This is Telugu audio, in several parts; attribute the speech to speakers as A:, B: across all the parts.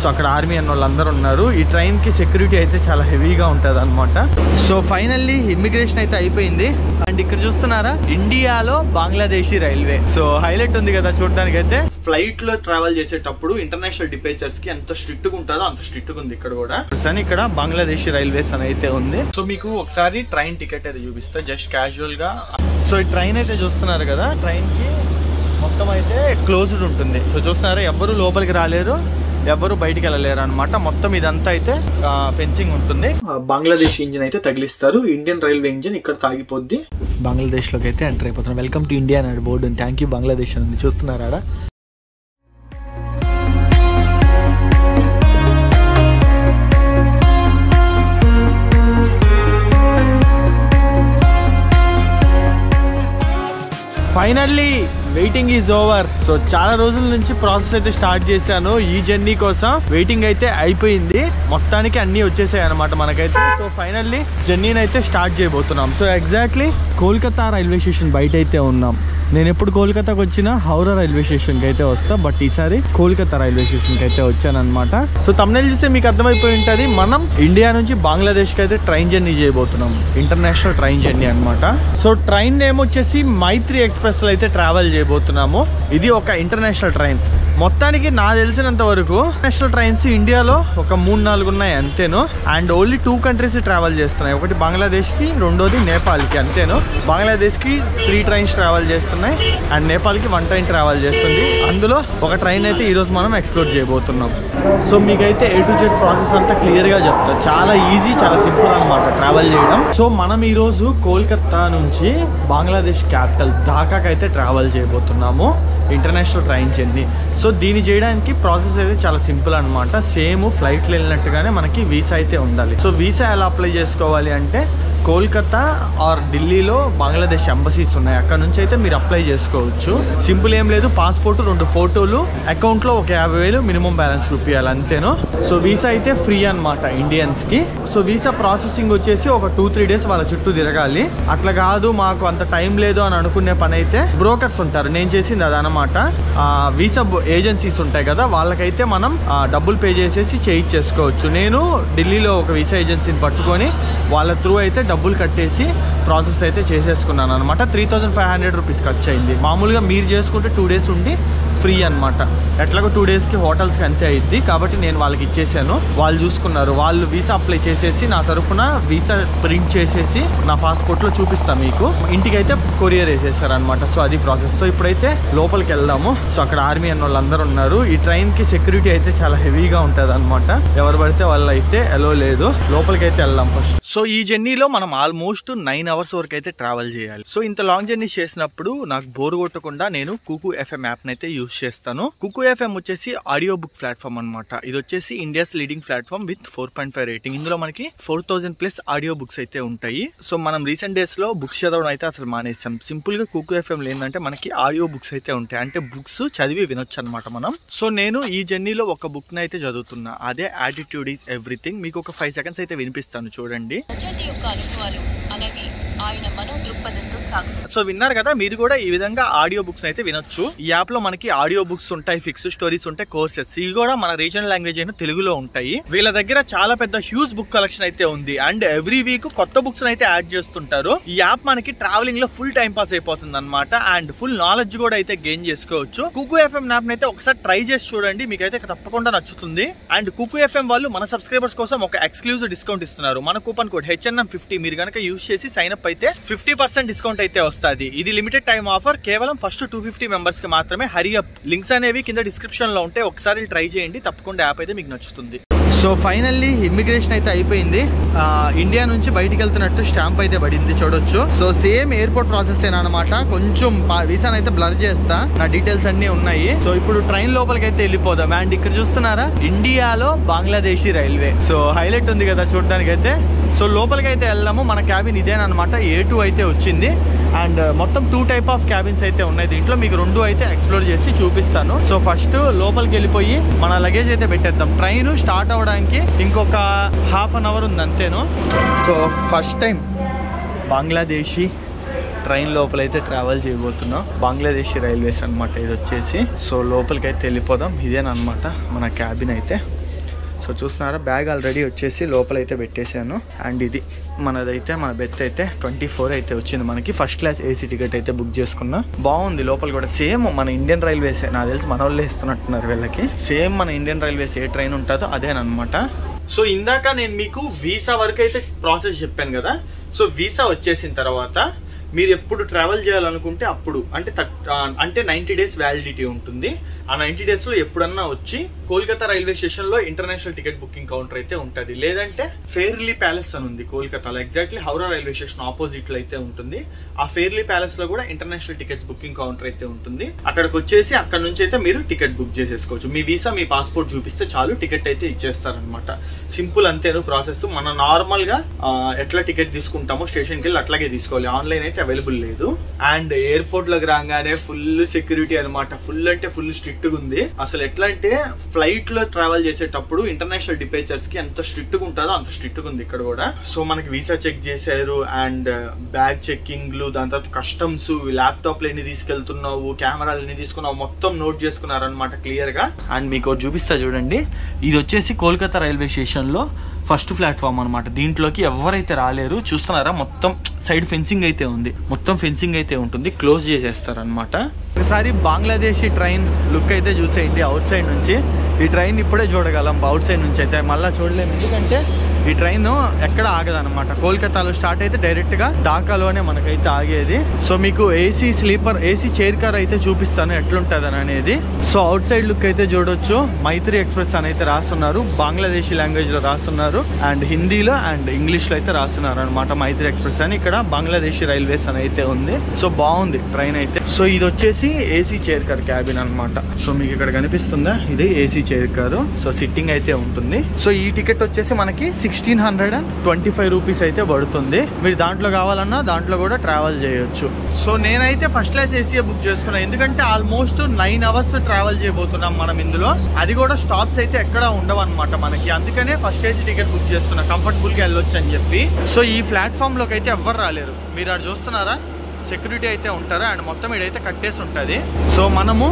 A: అక్కడ ఆర్మీ అన్న వాళ్ళందరూ ఉన్నారు ఈ ట్రైన్ కి సెక్యూరిటీ అయితే చాలా హెవీగా ఉంటది అనమాట సో ఫైనల్లీ ఇమిగ్రేషన్ అయితే అయిపోయింది అండ్ ఇక్కడ చూస్తున్నారా ఇండియాలో బంగ్లాదేశీ రైల్వే సో హైలైట్ ఉంది కదా చూడడానికి అయితే ఫ్లైట్ లో ట్రావెల్ చేసేటప్పుడు ఇంటర్నేషనల్ డిపేచర్స్ కి ఎంత స్ట్రిక్ట్ గా ఉంటుందో అంత స్ట్రిక్ట్ గా ఉంది ఇక్కడ కూడా సరే ఇక్కడ బంగ్లాదేశీ రైల్వేస్ అని అయితే ఉంది సో మీకు ఒకసారి ట్రైన్ టికెట్ అయితే చూపిస్తా జస్ట్ క్యాజువల్ గా సో ఈ ట్రైన్ అయితే చూస్తున్నారు కదా ట్రైన్ కి మొత్తం అయితే క్లోజ్డ్ ఉంటుంది సో చూస్తున్నారా ఎవ్వరు లోపలికి రాలేరు ఎవరు బయటికి వెళ్ళలేరు అనమాట మొత్తం ఇదంతా అయితే ఫెన్సింగ్ ఉంటుంది బంగ్లాదేశ్ ఇంజిన్ అయితే తగిలిస్తారు ఇండియన్ రైల్వే ఇంజిన్ ఇక్కడ తాగిపోద్ది బంగ్లాదేశ్ లోకి అయితే ఎంటర్ అయిపోతున్నాం వెల్కమ్ టు ఇండియా అన్నాడు బోర్డు థ్యాంక్ యూ బంగ్లాదేశ్ అని చూస్తున్నారా ఆడ? Finally waiting is over so చాలా రోజుల నుంచి ప్రాసెస్ అయితే స్టార్ట్ చేశాను ఈ జర్నీ కోసం వెయిటింగ్ అయితే అయిపోయింది మొత్తానికి అన్ని వచ్చేసాయి అనమాట మనకైతే సో ఫైనల్లీ జర్నీని అయితే స్టార్ట్ చేయబోతున్నాం so exactly Kolkata railway station బయట అయితే ఉన్నాం నేను ఎప్పుడు కోల్కతాకి వచ్చినా హౌరా రైల్వే స్టేషన్కి అయితే వస్తా బట్ ఈసారి కోల్కతా రైల్వే స్టేషన్కి అయితే వచ్చాను అనమాట సో తమిళ చూస్తే మీకు అర్థమైపోయి ఉంటుంది మనం ఇండియా నుంచి బంగ్లాదేశ్కి అయితే ట్రైన్ జర్నీ చేయబోతున్నాం ఇంటర్నేషనల్ ట్రైన్ జర్నీ అనమాట సో ట్రైన్ నేమ్ వచ్చేసి మైత్రి ఎక్స్ప్రెస్ లో అయితే ట్రావెల్ చేయబోతున్నాము ఇది ఒక ఇంటర్నేషనల్ ట్రైన్ మొత్తానికి నా తెలిసినంత వరకు నేషనల్ ట్రైన్స్ ఇండియాలో ఒక మూడు నాలుగు ఉన్నాయి అంతేను and only two countries travel చేస్తున్నాయి ఒకటి బంగ్లాదేశ్కి రెండోది నేపాల్కి అంతేను బంగ్లాదేశ్కి త్రీ ట్రైన్స్ ట్రావెల్ చేస్తున్నాయి అండ్ నేపాల్కి వన్ ట్రైన్ ట్రావెల్ చేస్తుంది అందులో ఒక ట్రైన్ అయితే ఈరోజు మనం ఎక్స్ప్లోర్ చేయబోతున్నాం సో మీకైతే ఏ టు జెడ్ ప్రాసెస్ అంతా క్లియర్గా చెప్తా చాలా ఈజీ చాలా సింపుల్ అనమాట ట్రావెల్ చేయడం సో మనం ఈరోజు కోల్కతా నుంచి బంగ్లాదేశ్ క్యాపిటల్ ఢాకాకైతే ట్రావెల్ చేయబోతున్నాము ఇంటర్నేషనల్ ట్రైన్ జర్నీ సో దీన్ని చేయడానికి ప్రాసెస్ అయితే చాలా సింపుల్ అనమాట సేమ్ ఫ్లైట్లో వెళ్ళినట్టుగానే మనకి వీసా అయితే ఉండాలి సో వీసా ఎలా అప్లై చేసుకోవాలి అంటే కోల్కతా ఆర్ ఢిల్లీలో బంగ్లాదేశ్ ఎంబసీస్ ఉన్నాయి అక్కడ నుంచి అయితే మీరు అప్లై చేసుకోవచ్చు సింపుల్ ఏం లేదు పాస్పోర్ట్ రెండు ఫోటోలు అకౌంట్లో ఒక యాభై వేలు మినిమం బ్యాలెన్స్ చూపించాలి అంతేను సో వీసా అయితే ఫ్రీ అనమాట ఇండియన్స్కి సో వీసా ప్రాసెసింగ్ వచ్చేసి ఒక టూ త్రీ డేస్ వాళ్ళ చుట్టూ తిరగాలి అట్లా కాదు మాకు అంత టైం లేదు అని అనుకునే పని అయితే బ్రోకర్స్ ఉంటారు నేను చేసింది అదనమాట వీసా ఏజెన్సీస్ ఉంటాయి కదా వాళ్ళకైతే మనం ఆ, డబ్బులు పే చేసేసి చేయించేసుకోవచ్చు నేను ఢిల్లీలో ఒక వీసా ఏజెన్సీని పట్టుకొని వాళ్ళ త్రూ అయితే డబ్బులు కట్టేసి ప్రాసెస్ అయితే చేసేసుకున్నాను అనమాట three thousand five hundred rupees ఖర్చు అయింది మామూలుగా మీరు చేసుకుంటే టూ డేస్ ఉండి ఫ్రీ అనమాట ఎట్లాగో టూ డేస్కి హోటల్స్కి అంతే అయింది కాబట్టి నేను వాళ్ళకి ఇచ్చేసాను వాళ్ళు చూసుకున్నారు వాళ్ళు వీసా అప్లై చేసేసి నా తరపున వీసా ప్రింట్ చేసేసి నా పాస్పోర్ట్లో చూపిస్తాను మీకు ఇంటికి అయితే కొరియర్ వేసేస్తారు అనమాట సో అది ప్రాసెస్ సో ఇప్పుడైతే లోపలికి వెళ్దాము సో అక్కడ ఆర్మీ అన్న వాళ్ళందరూ ఉన్నారు ఈ ట్రైన్కి సెక్యూరిటీ అయితే చాలా హెవీగా ఉంటుంది అనమాట ఎవరు పడితే వాళ్ళు అయితే ఎలో లేదు లోపలికి అయితే వెళ్దాం ఫస్ట్ సో ఈ జర్నీలో మనం ఆల్మోస్ట్ నైన్ అవర్స్ వరకు అయితే ట్రావెల్ చేయాలి సో ఇంత లాంగ్ జర్నీ చేసినప్పుడు నాకు బోర్ కొట్టకుండా నేను కుకు ఎఫ్ఎం యాప్ అయితే యూస్ చేస్తాను కుకు ఎఫ్ఎం వచ్చేసి ఆడియో బుక్ ప్లాట్ఫామ్ అనమాట ఇది వచ్చేసి India's leading platform with four point five rating ఇందులో మనకి four thousand plus audio books అయితే ఉంటాయి సో మనం రీసెంట్ డేస్ లో బుక్స్ చదవడం అయితే అసలు మానేసాం సింపుల్ గా కుకు ఎఫ్ఎం ఏంటంటే మనకి ఆడియో బుక్స్ అయితే ఉంటాయి అంటే బుక్స్ చదివి వినొచ్చు అనమాట మనం సో నేను ఈ జర్నీలో ఒక బుక్ ని అయితే చదువుతున్నా అదే యాటిట్యూడ్ ఈస్ ఎవ్రీథింగ్ మీకు ఒక ఫైవ్ సెకండ్స్ అయితే వినిపిస్తాను చూడండి
B: రచయిత యొక్క అనుభవాలు అలాగే ఆయన మనోదృక్పథంతో సాగు
A: సో విన్నారు కదా మీరు కూడా ఈ విధంగా ఆడియో బుక్స్ అయితే వినొచ్చు ఈ యాప్ లో మనకి ఆడియో బుక్స్ ఉంటాయి ఫిక్స్ స్టోరీస్ ఉంటాయి కోర్సెస్ ఇవి కూడా మన రీజనల్ లాంగ్వేజ్ అయిన తెలుగులో ఉంటాయి వీళ్ళ దగ్గర చాలా పెద్ద హ్యూజ్ బుక్ కలెక్షన్ అయితే ఉంది అండ్ ఎవ్రీ వీక్ కొత్త బుక్స్ అయితే యాడ్ చేస్తుంటారు ఈ యాప్ మనకి ట్రావెలింగ్ లో ఫుల్ టైం పాస్ అయిపోతుంది అనమాట అండ్ ఫుల్ నాలెడ్జ్ కూడా అయితే గెయిన్ చేసుకోవచ్చు కుకు ఎఫ్ఎం యాప్ అయితే ఒకసారి ట్రై చేసి చూడండి మీకైతే తప్పకుండా నచ్చుతుంది అండ్ కుకు ఎఫ్ఎం వాళ్ళు మన సబ్స్క్రైబర్స్ కోసం ఒక ఎక్స్క్లూజివ్ డిస్కౌంట్ ఇస్తున్నారు మన కూపన్ కోడ్ హెచ్ఎన్ఎం ఫిఫ్టీ మీరు కనుక యూస్ చేసి సైన్ అప్ అయితే ఫిఫ్టీ పర్సెంట్ డిస్కౌంట్ అయితే వస్తుంది ఇది లిమిటెడ్ టైం ఆఫర్ కేవలం ఫస్ట్ టూ ఫిఫ్టీ మెంబర్స్ కి మాత్రమే హరి అప్ లింక్స్ అనేవి కింద డిస్క్రిప్షన్ లో ఉంటాయి ఒకసారి ట్రై చేయండి తప్పకుండా యాప్ అయితే మీకు నచ్చుతుంది సో ఫైనల్లీ ఇమిగ్రేషన్ అయితే అయిపోయింది ఆ, ఇండియా నుంచి బయటికి వెళ్తున్నట్టు స్టాంప్ అయితే పడింది చూడొచ్చు సో సేమ్ ఎయిర్పోర్ట్ ప్రాసెస్ అనమాట కొంచెం వీసాన్ అయితే బ్లర్ చేస్తా నా డీటెయిల్స్ అన్ని ఉన్నాయి సో ఇప్పుడు ట్రైన్ లోపలికి అయితే వెళ్ళిపోదాం అండ్ ఇక్కడ చూస్తున్నారా ఇండియాలో బంగ్లాదేశీ రైల్వే సో హైలైట్ ఉంది కదా చూడడానికి అయితే సో లోపలికి అయితే వెళ్దాము మన క్యాబిన్ ఇదేనమాట ఏ టూ అయితే వచ్చింది అండ్ మొత్తం టూ టైప్ ఆఫ్ క్యాబిన్స్ అయితే ఉన్నాయి దీంట్లో మీకు రెండు అయితే ఎక్స్ప్లోర్ చేసి చూపిస్తాను సో ఫస్ట్ లోపలికి వెళ్ళిపోయి మన లగేజ్ అయితే పెట్టేద్దాం ట్రైన్ స్టార్ట్ అవ్వడానికి ఇంకొక హాఫ్ అన్ అవర్ ఉంది అంతేను so first time Bangladeshi train లోపలైతే ట్రావెల్ చేయబోతున్నాం బంగ్లాదేశీ రైల్వేస్ అన్నమాట ఇది వచ్చేసి సో లోపలికి అయితే వెళ్ళిపోదాం ఇదేనమాట మన క్యాబిన్ అయితే సో చూస్తున్నారా బ్యాగ్ ఆల్రెడీ వచ్చేసి లోపల అయితే పెట్టేశాను అండ్ ఇది మనదైతే మన బెత్ అయితే ట్వంటీ ఫోర్ అయితే వచ్చింది మనకి ఫస్ట్ క్లాస్ ఏసీ టికెట్ అయితే బుక్ చేసుకున్నా బాగుంది లోపల కూడా సేమ్ మన ఇండియన్ రైల్వేస్ నాకు తెలిసి మన వాళ్ళే ఇస్తున్నట్టున్నారు వీళ్ళకి సేమ్ మన ఇండియన్ రైల్వేస్ ఏ ట్రైన్ ఉంటుందో అదేనమాట సో ఇందాక నేను మీకు వీసా వరకు అయితే ప్రాసెస్ చెప్పాను కదా సో వీసా వచ్చేసిన తర్వాత మీరు ఎప్పుడు ట్రావెల్ చేయాలనుకుంటే అప్పుడు అంటే థర్ట్- ఆ, అంటే నైంటీ డేస్ వ్యాలిడిటీ ఉంటుంది ఆ నైంటీ డేస్లో ఎప్పుడన్నా వచ్చి కోల్కతా రైల్వే స్టేషన్లో ఇంటర్నేషనల్ టికెట్ బుకింగ్ కౌంటర్ అయితే ఉంటుంది లేదంటే ఫెయిర్లీ ప్యాలెస్ అని ఉంది కోల్కతాలో ఎగ్జాక్ట్లీ హౌరా రైల్వే స్టేషన్ ఆపోజిట్లో అయితే ఉంటుంది ఆ ఫెయిర్లీ ప్యాలెస్లో కూడా ఇంటర్నేషనల్ టికెట్స్ బుకింగ్ కౌంటర్ అయితే ఉంటుంది అక్కడికి వచ్చేసి అక్కడ నుంచి అయితే మీరు టికెట్ బుక్ చేసేసుకోవచ్చు మీ వీసా మీ పాస్పోర్ట్ చూపిస్తే చాలు టికెట్ అయితే ఇచ్చేస్తారనమాట సింపుల్ అంతేను ప్రాసెస్ మనం నార్మల్గా ఆ, ఎట్లా టికెట్ తీసుకుంటామో స్టేషన్కి వెళ్ళి అట్లాగే తీసుకోవాలి ఆన్లైన్ అయితే అవైలబుల్ లేదు అండ్ ఎయిర్పోర్ట్ లోకి రాగానే ఫుల్ సెక్యూరిటీ అనమాట ఫుల్ అంటే ఫుల్ స్ట్రిక్ట్ గా ఉంది అసలు ఎట్లా అంటే ఫ్లైట్ లో ట్రావెల్ చేసేటప్పుడు ఇంటర్నేషనల్ డిపేచర్స్ కి ఎంత స్ట్రిక్ట్ గా ఉంటుందో అంత స్ట్రిక్ట్ గా ఉంది ఇక్కడ కూడా సో మనకి వీసా చెక్ చేశారు అండ్ బ్యాగ్ చెక్కింగ్లు దాని తర్వాత కస్టమ్స్ ల్యాప్టాప్ ఎన్ని తీసుకెళ్తున్నావు కెమెరాలు ఎన్ని తీసుకున్నావు మొత్తం నోట్ చేసుకున్నారనమాట క్లియర్ గా అండ్ మీకు ఒకటి చూపిస్తా చూడండి ఇది వచ్చేసి కోల్కతా రైల్వే స్టేషన్ లో ఫస్ట్ ప్లాట్ఫామ్ అనమాట దీంట్లోకి ఎవరైతే రాలేరు చూస్తున్నారా మొత్తం సైడ్ ఫెన్సింగ్ అయితే ఉంది మొత్తం ఫెన్సింగ్ అయితే ఉంటుంది క్లోజ్ చేసేస్తారు అనమాట ఒకసారి బంగ్లాదేశీ ట్రైన్ లుక్ అయితే చూసేయండి అవుట్ సైడ్ నుంచి ఈ ట్రైన్ ఇప్పుడే చూడగలం అవుట్ సైడ్ నుంచి అయితే మళ్ళీ చూడలేము ఎందుకంటే ఈ ట్రైన్ ఎక్కడ ఆగదు అనమాట కోల్కతాలో స్టార్ట్ అయితే డైరెక్ట్ గా ఢాకాలోనే మనకైతే ఆగేది సో మీకు AC sleeper AC chair car అయితే చూపిస్తాను ఎట్లుంటది అనేది సో అవుట్ సైడ్ లుక్ అయితే చూడొచ్చు మైత్రి ఎక్స్ప్రెస్ అని అయితే రాస్తున్నారు బంగ్లాదేశీ లాంగ్వేజ్ లో రాస్తున్నారు అండ్ హిందీలో అండ్ ఇంగ్లీష్ లో అయితే రాస్తున్నారు అనమాట మైత్రి ఎక్స్ప్రెస్ అని ఇక్కడ బంగ్లాదేశీ రైల్వేస్ అని అయితే ఉంది సో బాగుంది ట్రైన్ అయితే సో ఇది వచ్చేసి ఏసీ చైర్ కార్ క్యాబిన్ అనమాట సో మీకు ఇక్కడ కనిపిస్తుందా ఇది AC chair car so sitting అయితే ఉంటుంది సో ఈ టికెట్ వచ్చేసి మనకి sixteen hundred and twenty five rupees అయితే పడుతుంది మీరు దాంట్లో కావాలన్నా దాంట్లో కూడా ట్రావెల్ చేయొచ్చు సో నేనైతే ఫస్ట్ క్లాస్ ఏసీ బుక్ చేసుకున్నాను ఎందుకంటే ఆల్మోస్ట్ నైన్ అవర్స్ ట్రావెల్ చేయబోతున్నాం మనం ఇందులో అది కూడా స్టాప్స్ అయితే ఎక్కడ ఉండవు అనమాట మనకి అందుకనే ఫస్ట్ ఏసీ టికెట్ బుక్ చేసుకున్నా కంఫర్టబుల్ గా వెళ్ళొచ్చు అని చెప్పి సో ఈ ప్లాట్ఫామ్ లోకి అయితే ఎవ్వరు రాలేరు మీరు అటు చూస్తున్నారా సెక్యూరిటీ అయితే ఉంటారు అండ్ మొత్తం ఇడైతే కట్టేసి ఉంటుంది సో మనము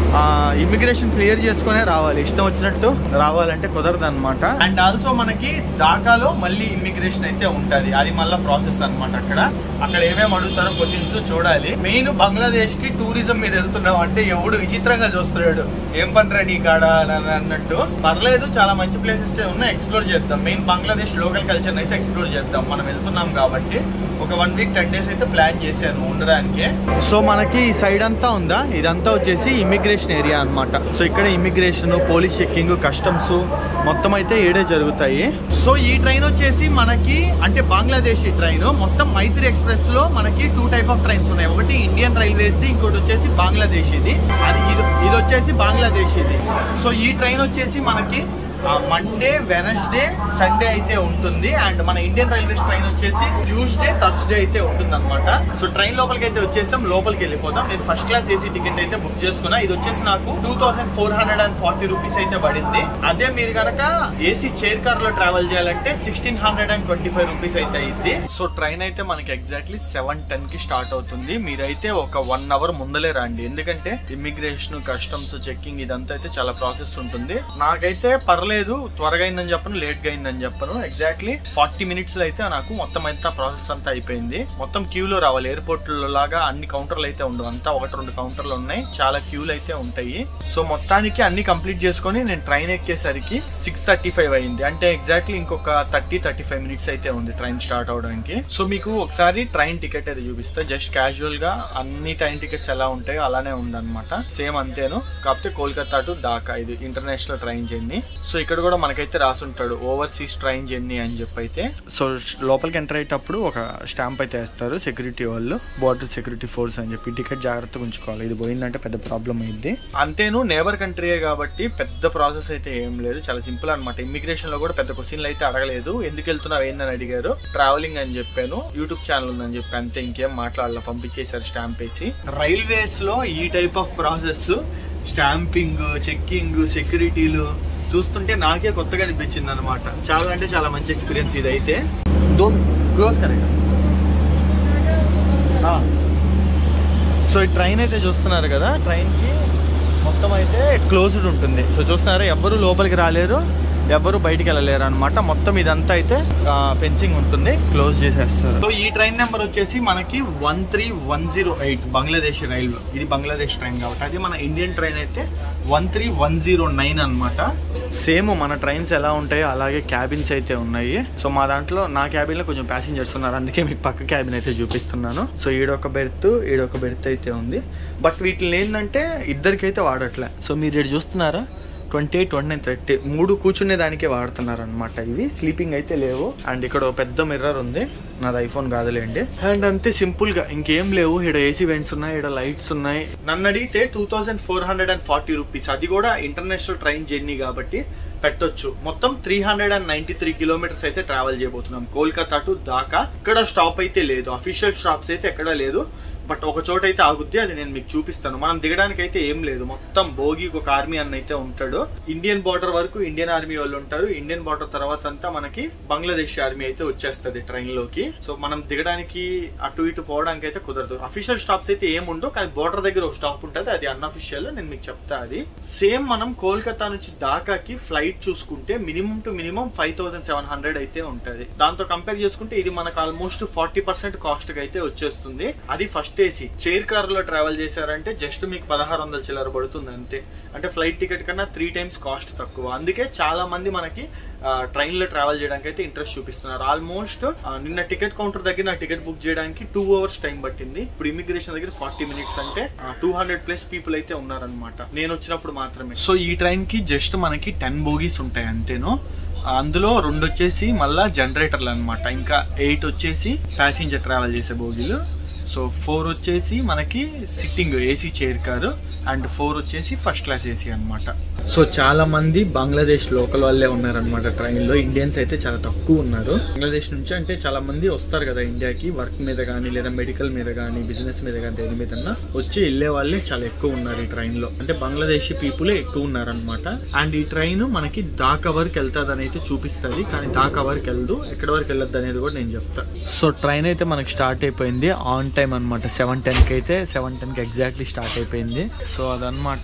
A: ఇమిగ్రేషన్ క్లియర్ చేసుకునే రావాలి ఇష్టం వచ్చినట్టు రావాలంటే కుదరదు అనమాట అండ్ ఆల్సో మనకి ఢాకాలో మళ్ళీ ఇమిగ్రేషన్ అయితే ఉంటది అది మళ్ళీ ప్రాసెస్ అన్నమాట అక్కడ అక్కడ ఏమేమి అడుగుతారో క్వశ్చన్స్ చూడాలి మెయిన్ బంగ్లాదేశ్ కి టూరిజం మీద వెళ్తున్నాం అంటే ఎవడు విచిత్రంగా చూస్తున్నాడు ఏం పని రెడీ కాడ అని అన్నట్టు పర్లేదు చాలా మంచి ప్లేసెస్ ఉన్నాయి ఎక్స్ప్లోర్ చేద్దాం మెయిన్ బంగ్లాదేశ్ లోకల్ కల్చర్ అయితే ఎక్స్ప్లోర్ చేద్దాం మనం వెళ్తున్నాం కాబట్టి ఒక వన్ వీక్ టెన్ డేస్ అయితే ప్లాన్ చేశాను ఉండడానికి సో మనకి ఈ సైడ్ అంతా ఉందా ఇదంతా వచ్చేసి ఇమిగ్రేషన్ ఏరియా అన్నమాట సో ఇక్కడ ఇమిగ్రేషన్ పోలీస్ చెక్కింగ్ కస్టమ్స్ మొత్తం అయితే ఏడే జరుగుతాయి సో ఈ ట్రైన్ వచ్చేసి మనకి అంటే బంగ్లాదేశీ ట్రైన్ మొత్తం మైత్రి ఎక్స్ప్రెస్ లో మనకి టూ టైప్ ఆఫ్ ట్రైన్స్ ఉన్నాయి ఒకటి ఇండియన్ రైల్వేస్ ది ఇంకోటి వచ్చేసి బంగ్లాదేశీది అది ఇది ఇది వచ్చేసి బంగ్లాదేశీది సో ఈ ట్రైన్ వచ్చేసి మనకి మండే వెనస్డే సండే అయితే ఉంటుంది అండ్ మన ఇండియన్ రైల్వేస్ ట్రైన్ వచ్చేసి ట్యూస్డే థర్స్డే అయితే ఉంటుంది అనమాట సో ట్రైన్ లోపలికి అయితే వచ్చేసాం లోపలికి వెళ్ళిపోతాం నేను ఫస్ట్ క్లాస్ ఏసీ టికెట్ అయితే బుక్ చేసుకున్నా ఇది వచ్చేసి నాకు two thousand four hundred and forty rupees అయితే పడింది అదే మీరు కనుక ఏసీ చైర్ కార్ లో ట్రావెల్ చేయాలంటే sixteen hundred and twenty five rupees అయితే అయింది సో ట్రైన్ అయితే మనకి ఎగ్జాక్ట్లీ సెవెన్ టెన్ కి స్టార్ట్ అవుతుంది మీరైతే ఒక వన్ అవర్ ముందలే రండి ఎందుకంటే ఇమిగ్రేషన్ కస్టమ్స్ చెక్కింగ్ ఇదంతా అయితే చాలా ప్రాసెస్ ఉంటుంది నాకైతే పర్లేదు త్వరగా అయిందని చెప్పను లేట్ గా అయిందని చెప్పను ఎగ్జాక్ట్లీ ఫార్టీ మినిట్స్ లో అయితే నాకు మొత్తం అంతా ప్రాసెస్ అంతా అయిపోయింది మొత్తం క్యూలో రావాలి ఎయిర్పోర్ట్ లాగా అన్ని కౌంటర్లు అయితే ఉండవు అంతా ఒకటి రెండు కౌంటర్లు ఉన్నాయి చాలా క్యూలు అయితే ఉంటాయి సో మొత్తానికి అన్ని కంప్లీట్ చేసుకొని నేను ట్రైన్ ఎక్కేసరికి సిక్స్ థర్టీ ఫైవ్ అయింది అంటే ఎగ్జాక్ట్లీ ఇంకొక థర్టీ థర్టీ ఫైవ్ మినిట్స్ అయితే ఉంది ట్రైన్ స్టార్ట్ అవడానికి సో మీకు ఒకసారి ట్రైన్ టికెట్ అయితే చూపిస్తా జస్ట్ క్యాజువల్ గా అన్ని ట్రైన్ టికెట్స్ ఎలా ఉంటాయో అలానే ఉందన్నమాట సేమ్ అంతేను కాకపోతే కోల్కతా టు ఢాకా ఇది ఇంటర్నేషనల్ ట్రైన్ జర్నీ సో ఇక్కడ కూడా మనకైతే రాసుంటాడు ఓవర్సీస్ ట్రైన్ జర్నీ అని చెప్పి అయితే సో లోపలికి ఎంటర్ అయ్యేటప్పుడు ఒక స్టాంప్ అయితే వేస్తారు సెక్యూరిటీ వాళ్ళు బోర్డర్ సెక్యూరిటీ ఫోర్స్ అని చెప్పి టికెట్ జాగ్రత్తగా ఉంచుకోవాలి ఇది పోయిందంటే పెద్ద ప్రాబ్లం అయింది అంతేను నేబర్ కంట్రీయే కాబట్టి పెద్ద ప్రాసెస్ అయితే ఏం లేదు చాలా సింపుల్ అనమాట ఇమిగ్రేషన్ లో కూడా పెద్ద క్వశ్చన్లు అయితే అడగలేదు ఎందుకు వెళ్తున్నావు ఏందని అడిగారు ట్రావెలింగ్ అని చెప్పాను యూట్యూబ్ ఛానల్ ఉందని చెప్పి అంతే ఇంకేం మాట్లాడాల పంపించేశారు స్టాంప్ వేసి రైల్వేస్ లో ఈ type of process stamping checking సెక్యూరిటీలు చూస్తుంటే నాకే కొత్తగా అనిపించింది అనమాట చాలా అంటే చాలా మంచి ఎక్స్పీరియన్స్ ఇది అయితే దోమ్ క్లోజ్ కరెక్ట్ సో ఈ ట్రైన్ అయితే చూస్తున్నారు కదా ట్రైన్కి మొత్తం అయితే క్లోజ్డ్ ఉంటుంది సో చూస్తున్నారా ఎవ్వరు లోపలికి రాలేరు ఎవరు బయటికి వెళ్ళలేరు అనమాట మొత్తం ఇదంతా అయితే ఫెన్సింగ్ ఉంటుంది క్లోజ్ చేసేస్తారు సో ఈ ట్రైన్ నెంబర్ వచ్చేసి మనకి one three one zero eight Bangladesh railway ఇది బంగ్లాదేశ్ ట్రైన్ కాబట్టి అది మన ఇండియన్ ట్రైన్ అయితే one three one zero nine అనమాట సేమ్ మన ట్రైన్స్ ఎలా ఉంటాయో అలాగే క్యాబిన్స్ అయితే ఉన్నాయి సో మా దాంట్లో నా క్యాబిన్ లో కొంచెం ప్యాసింజర్స్ ఉన్నారు అందుకే మీకు పక్క క్యాబిన్ అయితే చూపిస్తున్నాను సో ఈడొక బెర్త్ ఈడొక బెర్త్ అయితే ఉంది బట్ వీటిని ఏంటంటే ఇద్దరికైతే వాడట్లే సో మీరు ఇక్కడ చూస్తున్నారా twenty eight twenty nine thirty మూడు కూర్చునే దానికే వాడుతున్నారు అనమాట ఇవి స్లీపింగ్ అయితే లేవు అండ్ ఇక్కడ ఒక పెద్ద మిర్రర్ ఉంది నాది ఐఫోన్ కాదులేండి అండ్ అంతే సింపుల్ గా ఇంకేం లేవు ఇక్కడ ఏసీ వెంట్స్ ఉన్నాయి ఇక్కడ లైట్స్ ఉన్నాయి నన్ను అడిగితే two thousand four hundred and forty rupees అది కూడా ఇంటర్నేషనల్ ట్రైన్ జర్నీ కాబట్టి పెట్టొచ్చు మొత్తం three hundred and ninety three kilometres అయితే ట్రావెల్ చేయబోతున్నాం కోల్కతా టు దాకా ఇక్కడ స్టాప్ అయితే లేదు అఫీషియల్ స్టాప్స్ అయితే ఎక్కడా లేదు బట్ ఒక చోట అయితే ఆగుద్ది అది నేను మీకు చూపిస్తాను మనం దిగడానికి అయితే ఏం లేదు మొత్తం భోగి ఒక ఆర్మీ అన్న అయితే ఉంటాడు ఇండియన్ బార్డర్ వరకు ఇండియన్ ఆర్మీ వాళ్ళు ఉంటారు ఇండియన్ బార్డర్ తర్వాత అంతా మనకి బంగ్లాదేశ్ ఆర్మీ అయితే వచ్చేస్తుంది ట్రైన్ లోకి సో మనం దిగడానికి అటు ఇటు పోవడానికి అయితే కుదరదు అఫీషియల్ స్టాప్స్ అయితే ఏం ఉండవు కానీ బార్డర్ దగ్గర ఒక స్టాప్ ఉంటుంది అది అన్అఫీషియల్ నేను మీకు చెప్తా అది సేమ్ మనం కోల్కతా నుంచి దాకాకి ఫ్లైట్ చూసుకుంటే minimum to minimum five thousand seven hundred అయితే ఉంటది దాంతో కంపేర్ చేసుకుంటే ఇది మనకు ఆల్మోస్ట్ ఫార్టీ పర్సెంట్ కాస్ట్ కి అయితే వచ్చేస్తుంది అది ఫస్ట్ ఏసీ చైర్ కార్ లో ట్రావెల్ చేశారంటే జస్ట్ మీకు పదహారు వందల చిల్లర పడుతుంది అంతే అంటే ఫ్లైట్ టికెట్ కన్నా త్రీ టైమ్స్ కాస్ట్ తక్కువ అందుకే చాలా మంది మనకి ట్రైన్ లో ట్రావెల్ చేయడానికి అయితే ఇంట్రెస్ట్ చూపిస్తున్నారు ఆల్మోస్ట్ నిన్న టికెట్ కౌంటర్ దగ్గర నాకు టికెట్ బుక్ చేయడానికి టూ అవర్స్ టైం పట్టింది ఇప్పుడు ఇమిగ్రేషన్ దగ్గర ఫార్టీ మినిట్స్ అంటే టూ హండ్రెడ్ ప్లస్ పీపుల్ అయితే ఉన్నారనమాట నేను వచ్చినప్పుడు మాత్రమే సో ఈ ట్రైన్ కి జస్ట్ మనకి టెన్ బోగీస్ ఉంటాయి అంతేను అందులో రెండు వచ్చేసి మళ్ళా జనరేటర్లు అన్నమాట ఇంకా ఎయిట్ వచ్చేసి ప్యాసింజర్ ట్రావెల్ చేసే బోగీలు సో ఫోర్ వచ్చేసి మనకి sitting AC chair car and four వచ్చేసి ఫస్ట్ క్లాస్ ఏసీ అన్నమాట సో చాలా మంది బంగ్లాదేశ్ లోకల్ వాళ్ళే ఉన్నారనమాట ట్రైన్ లో ఇండియన్స్ అయితే చాలా తక్కువ ఉన్నారు బంగ్లాదేశ్ నుంచి అంటే చాలా మంది వస్తారు కదా ఇండియాకి వర్క్ మీద కానీ లేదా మెడికల్ మీద కానీ బిజినెస్ మీద కానీ దేని మీద వచ్చి వెళ్ళే వాళ్ళే చాలా ఎక్కువ ఉన్నారు ఈ ట్రైన్ లో అంటే బంగ్లాదేశీ పీపుల్ ఎక్కువ ఉన్నారనమాట అండ్ ఈ ట్రైన్ మనకి దాకా వరకు వెళ్తాది అని అయితే చూపిస్తుంది కానీ దాకా వరకు వెళ్దు ఎక్కడి వరకు వెళ్ళొద్దు అనేది కూడా నేను చెప్తా సో ట్రైన్ అయితే మనకి స్టార్ట్ అయిపోయింది ఆన్ టైం అనమాట సెవెన్ టెన్ కి అయితే సెవెన్ టెన్ కి ఎగ్జాక్ట్లీ స్టార్ట్ అయిపోయింది సో అదనమాట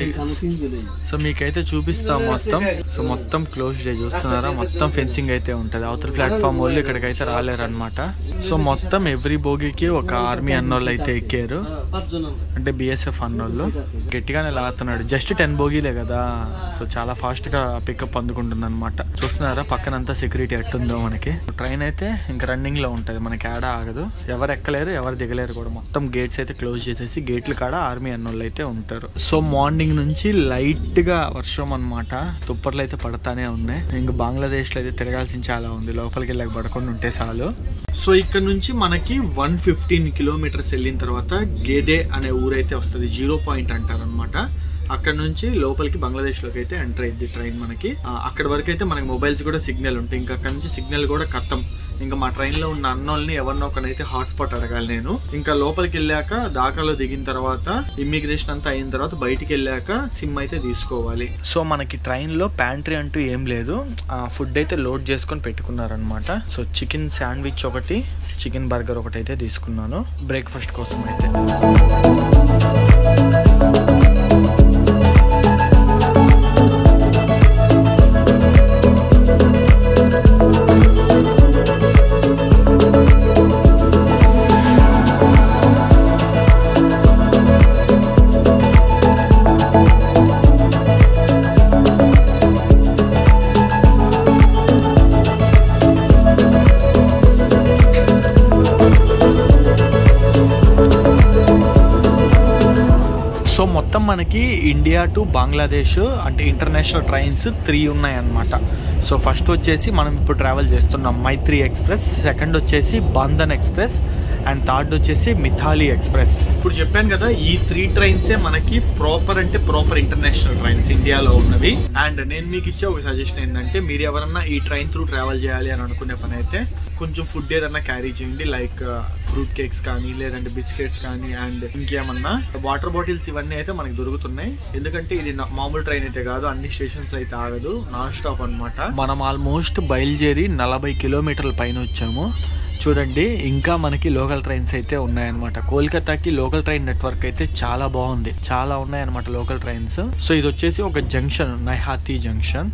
A: సో మీకైతే చూపిస్తాం మొత్తం సో మొత్తం క్లోజ్ డే చూస్తున్నారా మొత్తం ఫెన్సింగ్ అయితే ఉంటది అవతల ప్లాట్ఫామ్ వాళ్ళు ఇక్కడికైతే రాలేరు అనమాట సో మొత్తం ఎవ్రీ బోగికి ఒక ఆర్మీ అన్నోళ్ళు అయితే ఎక్కారు అంటే బిఎస్ఎఫ్ అన్నోళ్ళు గట్టిగానే లాగుతున్నాడు జస్ట్ టెన్ బోగీలే కదా సో చాలా ఫాస్ట్ గా పికప్ అందుకుంటుంది అనమాట చూస్తున్నారా పక్కనంతా సెక్యూరిటీ ఎట్టుందో మనకి ట్రైన్ అయితే ఇంకా రన్నింగ్ లో ఉంటది మనకి ఆడ ఆగదు ఎవరు ఎక్కలేరు ఎవరు దిగలేరు కూడా మొత్తం గేట్స్ అయితే క్లోజ్ చేసేసి గేట్ల కాడ ఆర్మీ అన్నోళ్ళు అయితే ఉంటారు సో మార్నింగ్ నుంచి లైట్ గా వర్షం అన్నమాట తుప్పర్లు అయితే పడతానే ఉన్నాయి ఇంకా బంగ్లాదేశ్ లో అయితే తిరగాల్సిన చాలా ఉంది లోపలికి వెళ్ళక పడకుండా ఉంటే చాలు సో ఇక్కడ నుంచి మనకి వన్ ఫిఫ్టీన్ కిలోమీటర్స్ వెళ్ళిన తర్వాత గేదే అనే ఊరైతే వస్తుంది జీరో పాయింట్ అంటారు అనమాట అక్కడ నుంచి లోపలికి బంగ్లాదేశ్ లోకి అయితే ఎంటర్ అయింది ట్రైన్ మనకి ఆ, అక్కడ వరకు అయితే మనకి మొబైల్స్ కూడా సిగ్నల్ ఉంటాయి ఇంకా అక్కడ నుంచి సిగ్నల్ కూడా కథం ఇంకా మా ట్రైన్ లో ఉన్న అన్నోల్ని ఎవరినో ఒకనైతే హాట్స్పాట్ అడగాలి నేను ఇంకా లోపలికి వెళ్ళాక దాకాలో దిగిన తర్వాత ఇమ్మిగ్రేషన్ అంతా అయిన తర్వాత బయటికి వెళ్ళాక సిమ్ అయితే తీసుకోవాలి సో మనకి ట్రైన్ లో ప్యాంట్రీ అంటూ ఏం లేదు ఫుడ్ అయితే లోడ్ చేసుకొని పెట్టుకున్నారనమాట సో చికెన్ శాండ్విచ్ ఒకటి చికెన్ బర్గర్ ఒకటి అయితే తీసుకున్నాను బ్రేక్ఫాస్ట్ కోసం అయితే సో మొత్తం మనకి ఇండియా టు బంగ్లాదేశ్ అంటే ఇంటర్నేషనల్ ట్రైన్స్ త్రీ ఉన్నాయి అన్నమాట సో ఫస్ట్ వచ్చేసి మనం ఇప్పుడు ట్రావెల్ చేస్తున్నాం మైత్రి ఎక్స్ప్రెస్ సెకండ్ వచ్చేసి బంధన్ ఎక్స్ప్రెస్ అండ్ థర్డ్ వచ్చేసి మిథాలి ఎక్స్ప్రెస్ ఇప్పుడు చెప్పాను కదా ఈ త్రీ ట్రైన్సే మనకి ప్రాపర్ అంటే ప్రాపర్ ఇంటర్నేషనల్ ట్రైన్స్ ఇండియాలో ఉన్నవి అండ్ నేను మీకు ఇచ్చే ఒక సజెషన్ ఏంటంటే మీరు ఎవరన్నా ఈ ట్రైన్ త్రూ ట్రావెల్ చేయాలి అని అనుకునే పని అయితే కొంచెం ఫుడ్ ఏదన్నా క్యారీ చేయండి లైక్ ఫ్రూట్ కేక్స్ కానీ లేదంటే బిస్కెట్స్ కానీ అండ్ ఇంకేమన్నా వాటర్ బాటిల్స్ ఇవన్నీ అయితే మనకి దొరుకుతున్నాయి ఎందుకంటే ఇది నా- మామూలు ట్రైన్ అయితే కాదు అన్ని స్టేషన్స్ అయితే ఆగదు నాన్ స్టాప్ అన్నమాట మనం ఆల్మోస్ట్ బయలుదేరి నలభై కిలోమీటర్ల పైన వచ్చాము చూడండి ఇంకా మనకి లోకల్ ట్రైన్స్ అయితే ఉన్నాయన్నమాట కోల్కతాకి లోకల్ ట్రైన్ నెట్వర్క్ అయితే చాలా బాగుంది చాలా ఉన్నాయన్నమాట లోకల్ ట్రైన్స్ సో ఇది వచ్చేసి ఒక జంక్షన్ నైహాతి జంక్షన్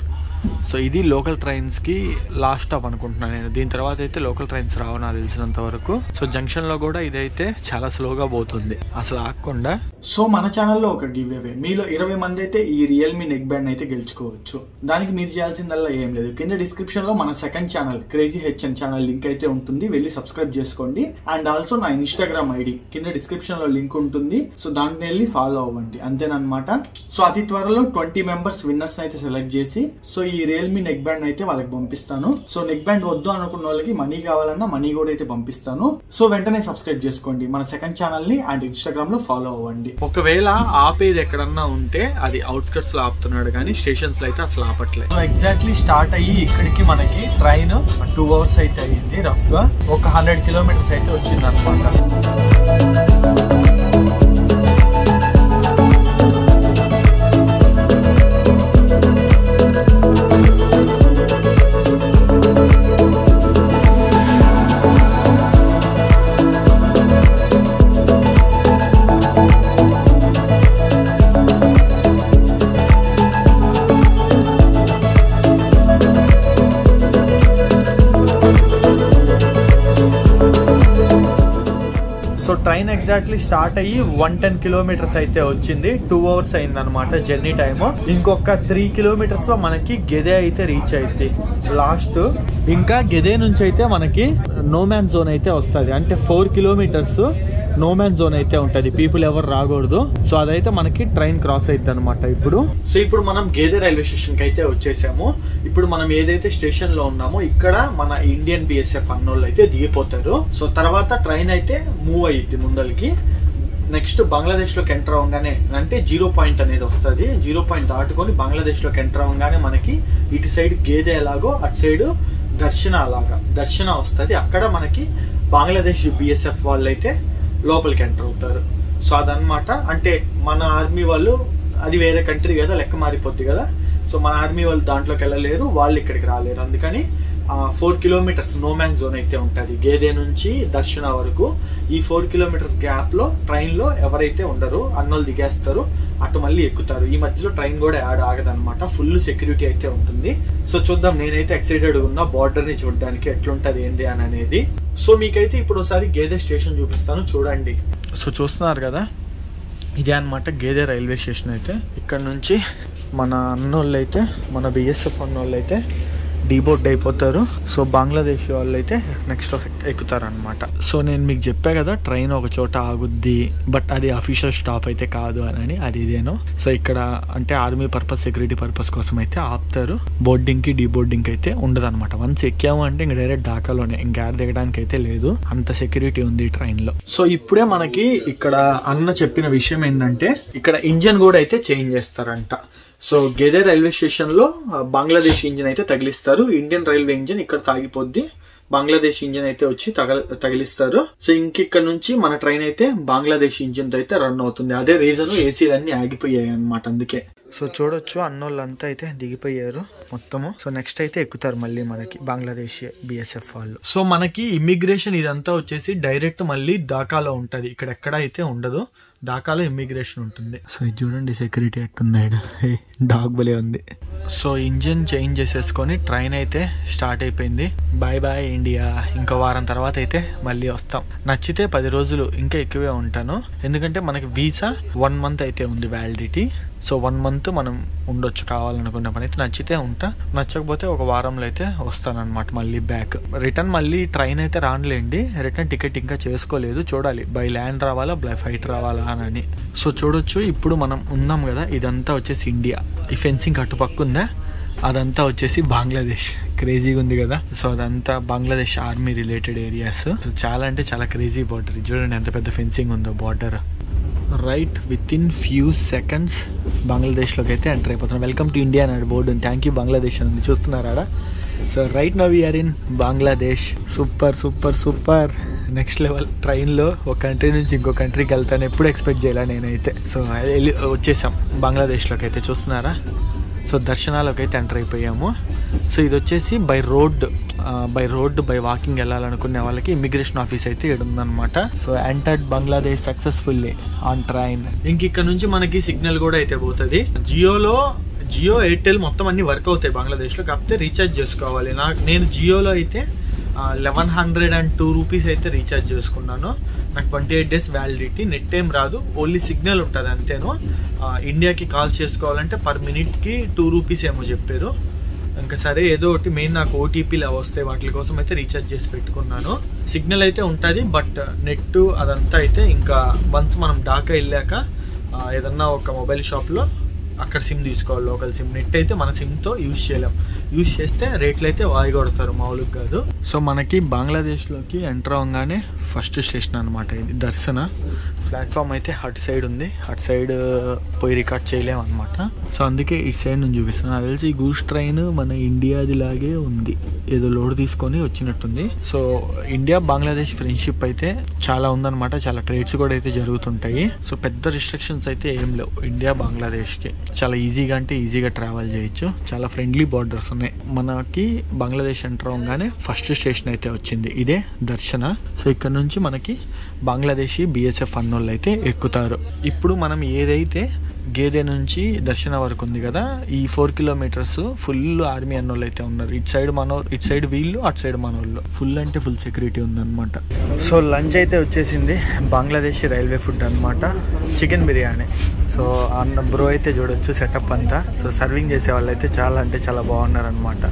A: సో ఇది లోకల్ ట్రైన్స్ కి లాస్ట్ స్టాప్ అనుకుంటున్నాను నేను దీని తర్వాత అయితే లోకల్ ట్రైన్స్ రావు నాకు తెలిసినంత వరకు సో జంక్షన్ లో కూడా ఇదైతే చాలా స్లోగా పోతుంది అసలు ఆగకుండా
C: సో మన ఛానల్లో ఒక గివ్ అవే మీలో ఇరవై మంది అయితే ఈ రియల్మీ నెక్ బ్యాండ్ అయితే గెలుచుకోవచ్చు దానికి మీరు చేయాల్సిందల్లా ఏం లేదు కింద డిస్క్రిప్షన్ లో మన second channel crazy HN channel link అయితే ఉంటుంది వెళ్ళి సబ్స్క్రైబ్ చేసుకోండి అండ్ ఆల్సో నా ఇన్స్టాగ్రామ్ ఐడి కింద డిస్క్రిప్షన్ లో లింక్ ఉంటుంది సో దాంట్లో వెళ్ళి ఫాలో అవ్వండి అంతేనమాట సో అతి త్వరలో ట్వంటీ మెంబర్స్ విన్నర్స్ అయితే సెలెక్ట్ చేసి సో ఈ రియల్మీ నెక్ బ్యాండ్ అయితే వాళ్ళకి పంపిస్తాను సో నెక్ బ్యాండ్ వద్దు అనుకున్న వాళ్ళకి మనీ కావాలన్నా మనీ కూడా అయితే పంపిస్తాను సో వెంటనే సబ్స్క్రైబ్ చేసుకోండి మన సెకండ్ ఛానల్ ని అండ్ ఇన్స్టాగ్రామ్ లో ఫాలో అవ్వండి
A: ఒకవేళ ఆపేది ఎక్కడన్నా ఉంటే అది అవుట్స్కట్స్ లో ఆపుతున్నాడు కానీ స్టేషన్స్ లో అయితే అసలు ఆపట్లేదు
C: సో ఎగ్జాక్ట్లీ స్టార్ట్ అయ్యి ఇక్కడికి మనకి ట్రైన్ టూ అవర్స్ అయితే అయ్యింది రఫ్ గా ఒక హండ్రెడ్ కిలోమీటర్స్ అయితే వచ్చింది అనమాట
A: సో ట్రైన్ ఎగ్జాక్ట్లీ స్టార్ట్ అయ్యి వన్ టెన్ కిలోమీటర్స్ అయితే వచ్చింది టూ అవర్స్ అయింది అనమాట జర్నీ టైమ్ ఇంకొక త్రీ కిలోమీటర్స్ లో మనకి గెదే అయితే రీచ్ అయింది లాస్ట్ ఇంకా గెదే నుంచి అయితే మనకి నో మ్యాన్ జోన్ అయితే వస్తుంది అంటే four kilometres no man zone అయితే ఉంటది పీపుల్ ఎవరు రాకూడదు సో అదైతే మనకి ట్రైన్ క్రాస్ అయింది అనమాట ఇప్పుడు
C: సో ఇప్పుడు మనం గేదె రైల్వే స్టేషన్ కి అయితే వచ్చేసాము ఇప్పుడు మనం ఏదైతే స్టేషన్ లో ఉన్నామో ఇక్కడ మన ఇండియన్ బిఎస్ఎఫ్ అన్నోళ్ళు అయితే దిగిపోతారు సో తర్వాత ట్రైన్ అయితే మూవ్ అయ్యిద్ది ముందరికి నెక్స్ట్ బంగ్లాదేశ్ లోకి ఎంటర్ అవగానే అంటే జీరో పాయింట్ అనేది వస్తుంది జీరో పాయింట్ దాటుకొని బంగ్లాదేశ్ లోకి ఎంటర్ అవగానే మనకి ఇటు సైడ్ గేదె ఎలాగో అటు సైడ్ దర్శన అలాగా దర్శన వస్తుంది అక్కడ మనకి బంగ్లాదేశ్ బిఎస్ఎఫ్ వాళ్ళు అయితే లోపలికి ఎంటర్ అవుతారు సో అదనమాట అంటే మన ఆర్మీ వాళ్ళు అది వేరే కంట్రీ కదా లెక్క మారిపోద్ది కదా సో మన ఆర్మీ వాళ్ళు దాంట్లోకి వెళ్ళలేరు వాళ్ళు ఇక్కడికి రాలేరు అందుకని four kilometres no man zone అయితే ఉంటుంది గేదే నుంచి దర్శన వరకు ఈ ఫోర్ కిలోమీటర్స్ గ్యాప్లో ట్రైన్లో ఎవరైతే ఉండరు అన్నోళ్ళు దిగేస్తారు అటు మళ్ళీ ఎక్కుతారు ఈ మధ్యలో ట్రైన్ కూడా యాడ్ ఆగదనమాట ఫుల్ సెక్యూరిటీ అయితే ఉంటుంది సో చూద్దాం నేనైతే ఎక్సైటెడ్ ఉన్నా బార్డర్ ని చూడడానికి ఎట్లుంటది ఏంది అని అనేది సో మీకైతే ఇప్పుడు ఒకసారి గేదె స్టేషన్ చూపిస్తాను చూడండి
A: సో చూస్తున్నారు కదా ఇదే అనమాట గేదె రైల్వే స్టేషన్ అయితే ఇక్కడ నుంచి మన అన్నోళ్ళు అయితే మన బిఎస్ఎఫ్ అన్నోళ్ళు అయితే డీబోర్డ్ అయిపోతారు సో బంగ్లాదేశ్ వాళ్ళు అయితే నెక్స్ట్ ఎక్కుతారు అనమాట సో నేను మీకు చెప్పా కదా ట్రైన్ ఒక చోట ఆగుద్ది బట్ అది అఫీషియల్ స్టాప్ అయితే కాదు అని అది ఇదేనో సో ఇక్కడ అంటే ఆర్మీ పర్పస్ సెక్యూరిటీ పర్పస్ కోసం అయితే ఆపుతారు బోర్డింగ్ కి డీబోర్డింగ్ అయితే ఉండదు అనమాట వన్స్ ఎక్కాము అంటే ఇంక డైరెక్ట్ ఢాకాలోనే ఇంకా యాడ్ దిగడానికి అయితే లేదు అంత సెక్యూరిటీ ఉంది ట్రైన్ లో
C: సో ఇప్పుడే మనకి ఇక్కడ అన్న చెప్పిన విషయం ఏంటంటే ఇక్కడ ఇంజన్ కూడా అయితే చేంజ్ చేస్తారంట సో గెదే రైల్వే స్టేషన్ లో ఆ, బంగ్లాదేశ్ ఇంజిన్ అయితే తగిలిస్తారు ఇండియన్ రైల్వే ఇంజిన్ ఇక్కడ తాగిపోద్ది బంగ్లాదేశ్ ఇంజిన్ అయితే వచ్చి తగల తగిలిస్తారు సో ఇంక ఇక్కడ నుంచి మన ట్రైన్ అయితే బంగ్లాదేశ్ ఇంజిన్ తో అయితే రన్ అవుతుంది అదే రీజన్ ఏసీలన్నీ ఆగిపోయాయి అన్నమాట అందుకే
A: సో చూడొచ్చు అన్నోళ్ళంతా అయితే దిగిపోయారు మొత్తము సో నెక్స్ట్ అయితే ఎక్కుతారు మళ్ళీ మనకి బంగ్లాదేశ్ బిఎస్ఎఫ్ వాళ్ళు
C: సో మనకి ఇమ్మిగ్రేషన్ ఇదంతా వచ్చేసి డైరెక్ట్ మళ్ళీ దాకాలో ఉంటది ఇక్కడ ఎక్కడ అయితే ఉండదు దాకాలో ఇమ్మిగ్రేషన్ ఉంటుంది
A: సో ఇది చూడండి సెక్యూరిటీ ఎట్టుంది ఈడ. హే, డాగ్ బలే ఉంది సో ఇంజిన్ చేంజ్ చేసేసుకొని ట్రైన్ అయితే స్టార్ట్ అయిపోయింది బాయ్ బాయ్ ఇండియా ఇంకో వారం తర్వాత అయితే మళ్ళీ వస్తాం నచ్చితే పది రోజులు ఇంకా ఎక్కువే ఉంటాను ఎందుకంటే మనకి వీసా వన్ మంత్ అయితే ఉంది వ్యాలిడిటీ సో వన్ మంత్ మనం ఉండొచ్చు కావాలనుకున్న పని అయితే నచ్చితే ఉంటా నచ్చకపోతే ఒక వారంలో అయితే వస్తానన్నమాట మళ్ళీ బ్యాక్ రిటర్న్ మళ్ళీ ట్రైన్ అయితే రానులేండి రిటర్న్ టికెట్ ఇంకా చేసుకోలేదు చూడాలి బై ల్యాండ్ రావాలా బై ఫ్లైట్ రావాలా అని సో చూడొచ్చు ఇప్పుడు మనం ఉన్నాం కదా ఇదంతా వచ్చేసి ఇండియా ఈ ఫెన్సింగ్ అటుపక్క ఉందా అదంతా వచ్చేసి బంగ్లాదేశ్ క్రేజీగా ఉంది కదా సో అదంతా బంగ్లాదేశ్ ఆర్మీ రిలేటెడ్ ఏరియాస్ చాలా అంటే చాలా క్రేజీ బార్డర్ చూడండి ఎంత పెద్ద ఫెన్సింగ్ ఉందో border right within few seconds బంగ్లాదేశ్లోకి అయితే ఎంటర్ అయిపోతున్నాం వెల్కమ్ టు ఇండియా అన్నాడు బోర్డు థ్యాంక్ యూ బంగ్లాదేశ్ అని చూస్తున్నారా so right now we're in Bangladesh super super super next level ట్రైన్లో ఒక కంట్రీ నుంచి ఇంకో కంట్రీకి వెళ్తాను ఎప్పుడు ఎక్స్పెక్ట్ చేయాలి నేనైతే సో వెళ్ళి వచ్చేసాం బంగ్లాదేశ్లోకి అయితే చూస్తున్నారా సో దర్శనాలకు అయితే ఎంటర్ అయిపోయాము సో ఇది వచ్చేసి by road by road by walking వెళ్ళాలనుకునే వాళ్ళకి ఇమిగ్రేషన్ ఆఫీస్ అయితే ఇక్కడ ఉందన్నమాట so entered Bangladesh successfully on train
C: ఇంక ఇక్కడ నుంచి మనకి సిగ్నల్ కూడా అయితే పోతుంది జియోలో జియో ఎయిర్టెల్ మొత్తం అన్ని వర్క్ అవుతాయి బంగ్లాదేశ్లో కాకపోతే రీఛార్జ్ చేసుకోవాలి నాకు నేను జియోలో అయితే eleven hundred and two rupees అయితే రీఛార్జ్ చేసుకున్నాను నాకు twenty eight days validity net ఏం రాదు ఓన్లీ సిగ్నల్ ఉంటుంది అంతేను ఆ, ఇండియాకి కాల్స్ చేసుకోవాలంటే పర్ మినిట్కి టూ రూపీస్ ఏమో చెప్పారు ఇంకా సరే ఏదో ఒకటి మెయిన్ నాకు ఓటీపీలు అవి వస్తాయి వాటి కోసం అయితే రీఛార్జ్ చేసి పెట్టుకున్నాను సిగ్నల్ అయితే ఉంటుంది బట్ నెట్ అదంతా అయితే ఇంకా వన్స్ మనం డాకా వెళ్ళాక ఆ, ఏదన్నా ఒక మొబైల్ షాప్లో అక్కడ సిమ్ తీసుకోవాలి లోకల్ సిమ్ నెట్ అయితే మన సిమ్తో యూజ్ చేయలేం యూజ్ చేస్తే రేట్లు అయితే వాయి కొడతారు మామూలుగా కాదు సో మనకి బంగ్లాదేశ్లోకి ఎంటర్ అవ్వగానే ఫస్ట్ స్టేషన్ అనమాట ఇది దర్శన ప్లాట్ఫామ్ అయితే అటు సైడ్ ఉంది అటు సైడ్ పోయి రికార్డ్ చేయలేం అనమాట సో అందుకే ఇటు సైడ్ నుంచి చూపిస్తున్నాను నాకు తెలిసి ఈ గూస్ ట్రైన్ మన ఇండియాది లాగే ఉంది ఏదో లోడ్ తీసుకొని వచ్చినట్టుంది సో ఇండియా బంగ్లాదేశ్ ఫ్రెండ్షిప్ అయితే చాలా ఉందన్నమాట చాలా ట్రేడ్స్ కూడా అయితే జరుగుతుంటాయి సో పెద్ద రిస్ట్రిక్షన్స్ అయితే ఏం లేవు ఇండియా బంగ్లాదేశ్కి చాలా ఈజీగా అంటే ఈజీగా ట్రావెల్ చేయొచ్చు చాలా ఫ్రెండ్లీ బార్డర్స్ ఉన్నాయి మనకి బంగ్లాదేశ్ ఎంటర్ అవగానే ఫస్ట్ స్టేషన్ అయితే వచ్చింది ఇదే దర్శన సో ఇక్కడ నుంచి మనకి బంగ్లాదేశీ బిఎస్ఎఫ్ అన్నోళ్ళు అయితే ఎక్కుతారు ఇప్పుడు మనం ఏదైతే గేదె నుంచి దర్శన వరకు ఉంది కదా ఈ ఫోర్ కిలోమీటర్స్ ఫుల్ ఆర్మీ అన్నోళ్ళు అయితే ఉన్నారు ఇటు సైడ్ మన ఇటు సైడ్ వీళ్ళు అటు సైడ్ మనోళ్ళు ఫుల్ అంటే ఫుల్ సెక్యూరిటీ ఉందన్నమాట సో లంచ్ అయితే వచ్చేసింది బంగ్లాదేశీ రైల్వే ఫుడ్ అన్నమాట చికెన్ బిర్యానీ సో అన్న బ్రో అయితే చూడొచ్చు సెటప్ అంతా సో సర్వింగ్ చేసే వాళ్ళు అయితే చాలా అంటే చాలా బాగున్నారు అనమాట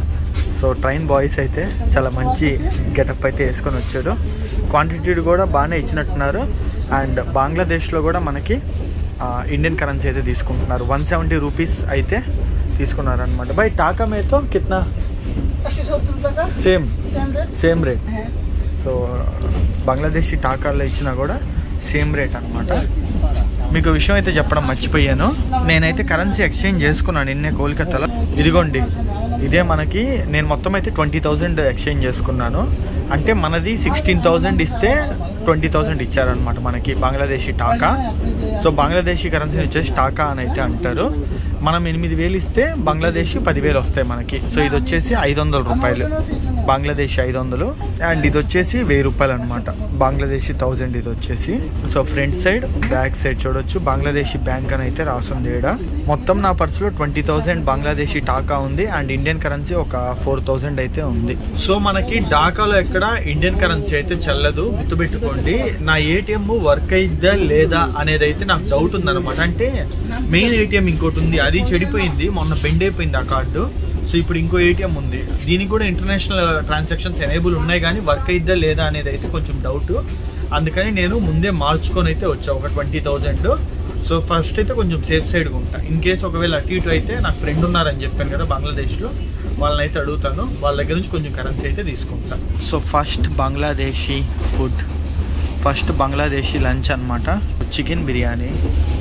C: సో ట్రైన్ బాయ్స్ అయితే చాలా మంచి గెటప్ అయితే వేసుకొని వచ్చారు క్వాంటిటీ కూడా బాగానే ఇచ్చినట్టున్నారు అండ్ బంగ్లాదేశ్లో కూడా మనకి ఆ, ఇండియన్ కరెన్సీ అయితే తీసుకుంటున్నారు వన్ సెవెంటీ రూపీస్ అయితే తీసుకున్నారు అనమాట బై టాకా మేతో కిత్నా
D: একশো সত্তর টাকা
C: same
D: same rate
C: same rate
D: হ্যাঁ
C: సో బంగ్లాదేశీ టాకాల్లో ఇచ్చినా కూడా సేమ్ రేట్ అనమాట మీకు విషయం అయితే చెప్పడం మర్చిపోయాను నేనైతే కరెన్సీ ఎక్స్చేంజ్ చేసుకున్నాను నిన్నే కోల్కతాలో ఇదిగోండి ఇదే మనకి నేను మొత్తం అయితే ట్వంటీ థౌజండ్ ఎక్స్చేంజ్ చేసుకున్నాను అంటే మనది సిక్స్టీన్ థౌజండ్ ఇస్తే ట్వంటీ థౌజండ్ ఇచ్చారనమాట మనకి బంగ్లాదేశీ టాకా సో బంగ్లాదేశీ కరెన్సీ వచ్చేసి టాకా అని అయితే అంటారు మనం ఎనిమిది వేలు ఇస్తే బంగ్లాదేశీ పదివేలు వస్తాయి మనకి సో ఇది వచ్చేసి ఐదు వందల రూపాయలు బంగ్లాదేశీ ఐదు వందలు అండ్ ఇది వచ్చేసి వెయ్యి రూపాయలు అనమాట బంగ్లాదేశీ థౌజండ్ ఇది వచ్చేసి so front side back side చూడొచ్చు బంగ్లాదేశీ బ్యాంక్ అని అయితే రాస్తుంది ఇక్కడ మొత్తం నా పర్సులో ట్వంటీ థౌసండ్ బంగ్లాదేశీ టాకా ఉంది అండ్ ఇండియన్ కరెన్సీ ఒక ఫోర్ థౌసండ్ అయితే ఉంది సో మనకి ఢాకాలో ఎక్కడ ఇండియన్ కరెన్సీ అయితే చెల్లదు గుర్తుపెట్టుకోండి నా ఏటీఎం వర్క్ అయిద్దా లేదా అనేది అయితే నాకు డౌట్ ఉందన్నమాట అంటే మెయిన్ ఏటీఎం ఇంకోటి ఉంది అది చెడిపోయింది మొన్న బెండ్ అయిపోయింది ఆ కార్డు సో ఇప్పుడు ఇంకో ఏటీఎం ఉంది దీనికి కూడా ఇంటర్నేషనల్ ట్రాన్సాక్షన్స్ ఎనేబుల్ ఉన్నాయి కానీ వర్క్ అయిద్దా లేదా అనేది అయితే కొంచెం డౌట్ అందుకని నేను ముందే మార్చుకొని అయితే వచ్చా ఒక ట్వంటీ థౌజండ్ సో ఫస్ట్ అయితే కొంచెం సేఫ్ సైడ్గా ఉంటా ఇన్ కేస్ ఒకవేళ అటు ఇటు అయితే నాకు ఫ్రెండ్ ఉన్నారని చెప్పాను కదా బంగ్లాదేశ్లో వాళ్ళని అయితే అడుగుతాను వాళ్ళ దగ్గర నుంచి కొంచెం కరెన్సీ అయితే తీసుకుంటా so first Bangladeshi food first Bangladeshi lunch అన్నమాట చికెన్ బిర్యానీ